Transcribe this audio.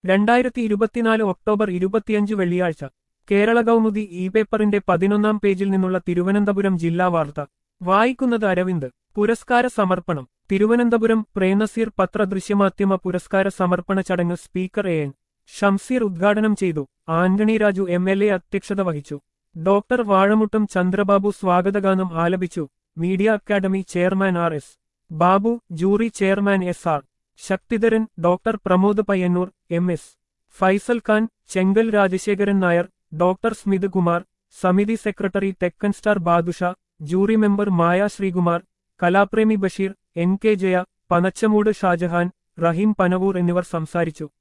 രണ്ടായിരത്തി ഇരുപത്തിനാല് ഒക്ടോബർ ഇരുപത്തിയഞ്ച് വെള്ളിയാഴ്ച കേരള കൗമുദി ഇ പേപ്പറിന്റെ പതിനൊന്നാം പേജിൽ നിന്നുള്ള തിരുവനന്തപുരം ജില്ലാ വാർത്ത വായിക്കുന്നത് അരവിന്ദ് പുരസ്കാര സമർപ്പണം തിരുവനന്തപുരം പ്രേംനസീർ പത്ര ദൃശ്യമാധ്യമ പുരസ്കാര സമർപ്പണ ചടങ്ങ് സ്പീക്കർ എ എൻ ഷംസീർ ഉദ്ഘാടനം ചെയ്തു Antony Raju M L A അധ്യക്ഷത വഹിച്ചു ഡോക്ടർ വാഴമുട്ടം ചന്ദ്രബാബു സ്വാഗതഗാനം ആലപിച്ചു media academy chairman R S Babu jury chairman S R Sakthidharan doctor Pramod Payyanur M S Faisal Khan Chenkal Rajasekharan Nair doctor Smith Kumar സമിതി secretary Thekkan star Badusha jury member Maya Sreekumar Kalapremi Basheer N K Jaya Panachamoodu Shajahan Raheem Panavoor എന്നിവർ സംസാരിച്ചു